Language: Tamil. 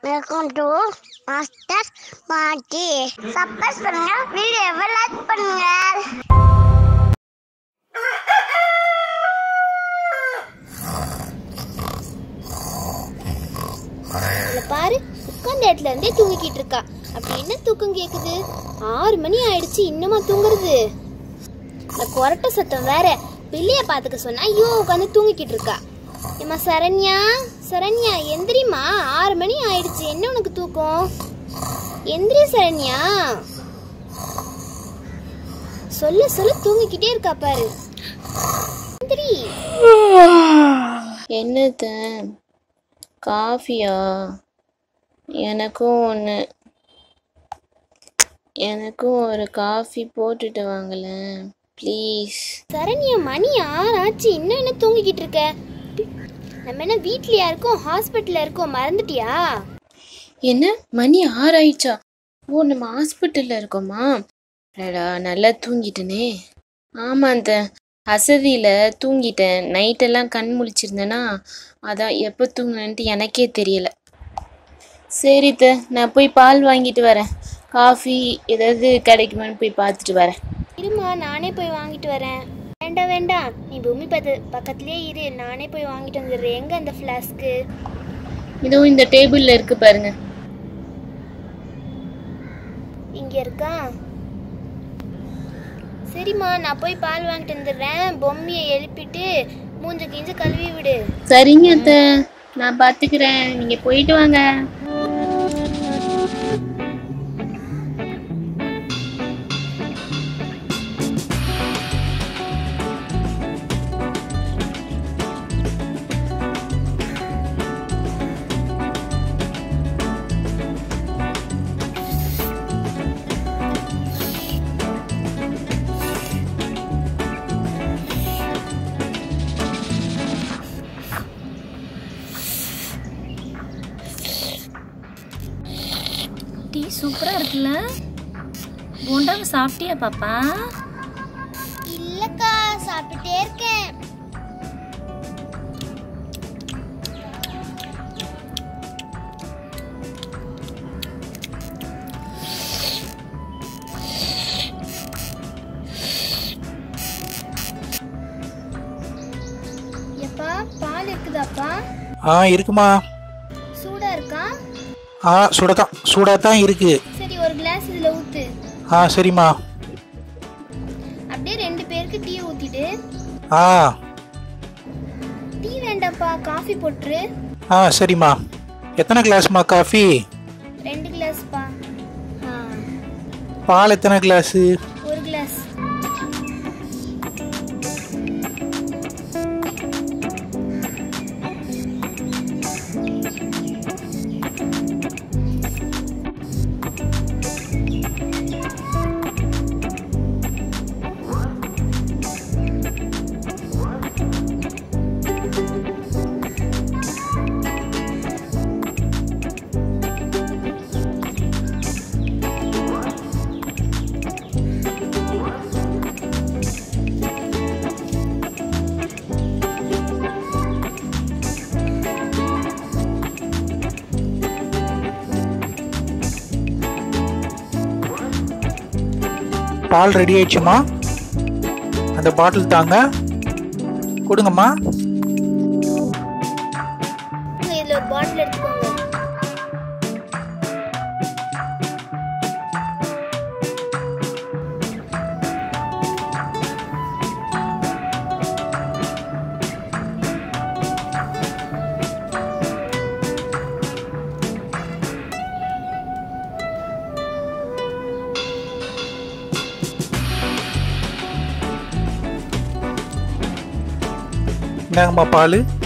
வெல்கம் டு மாஸ்டர் பாட்டி சப்போர்ட் பண்ணுங்க வீடியோவை லைக் பண்ணுங்க அவளை பாரு உட்கார்ந்த இடத்துல இருந்தே தூங்கிக்கிட்டு இருக்கா அப்படி என்ன தூக்கம் கேக்குது ஆறு மணி ஆயிடுச்சு இன்னுமா தூங்குறது இந்த கொரட்டை சத்தம் வேற பிள்ளைய பாத்துக்க சொன்னா ஐயோ உட்காந்து தூங்கிக்கிட்டு இருக்கா ஏமா சரண்யா சரண்யா எந்திரிமா ஆறு மணி ஆயிடுச்சு என்ன உனக்கு தூக்கம் எந்திரி சரண்யா சொல்ல சொல்ல தூங்கிக்கிட்டே இருக்கா பாரு எந்திரி என்னது காஃபியா எனக்கும் ஒன்று எனக்கும் ஒரு காஃபி போட்டுட்டு வாங்களேன் ப்ளீஸ் சரண்யா மணி ஆறாச்சு இன்னும் என்ன தூங்கிக்கிட்டு இருக்க நம்ம என்ன வீட்லயா இருக்கோம் ஹாஸ்பிட்டல்ல இருக்கோம் மறந்துட்டியா என்ன மணி ஆறாயிடுச்சா ஓ நம்ம ஹாஸ்பிட்டலில் இருக்கோமா அடடா நல்லா தூங்கிட்டேனே ஆமாம் அந்த அசதியில் தூங்கிட்டேன் நைட்டெல்லாம் கண் முழிச்சிருந்தேனா அதான் எப்போ தூங்கினேன்ட்டு எனக்கே தெரியல சரி த நான் போய் பால் வாங்கிட்டு வரேன் காஃபி ஏதாவது கிடைக்குமான்னு போய் பார்த்துட்டு வரேன் இருமா நானே போய் வாங்கிட்டு வரேன் வேண்டாம் வேண்டாம் நீ பூமி பத்து பக்கத்துலயே இரு நானே போய் வாங்கிட்டு வந்துடுறேன் எங்க அந்த ஃப்ளாஸ்க்கு இதுவும் இந்த டேபிளில் இருக்கு பாருங்க இங்க இருக்கா சரிம்மா நான் போய் பால் வாங்கிட்டு வந்துடுறேன் பொம்மையை எழுப்பிட்டு மூஞ்ச கிஞ்ச கழுவி விடு சரிங்க அத்தை நான் பார்த்துக்கிறேன் நீங்கள் போயிட்டு வாங்க டீ சூப்பராக இருக்குல்ல போண்டாவை சாப்பிட்டியா பாப்பா இல்லக்கா சாப்பிட்டுட்டே இருக்கேன் எப்பா பால் இருக்குதாப்பா ஆ இருக்குமா சூடா இருக்கா ஆ சுடதான் சூடாக தான் இருக்கு சரி ஒரு கிளாஸ் இதுல ஊத்து ஆ சரிம்மா அப்படியே ரெண்டு பேருக்கு டீ ஊத்திட்டு ஆ டீ வேண்டாம்ப்பா காஃபி போட்டுரு ஆ சரிம்மா எத்தனை கிளாஸ்மா காஃபி ரெண்டு கிளாஸ்ப்பா ஆ பால் எத்தனை கிளாஸு ஒரு கிளாஸ் பால் ரெடி ஆயிடுச்சுமா அந்த பாட்டில் தாங்க கொடுங்கம்மா இங்க இதுல ஒரு பாட்டில் எடுத்துக்கோங்க இந்தாங்கம்மா பால்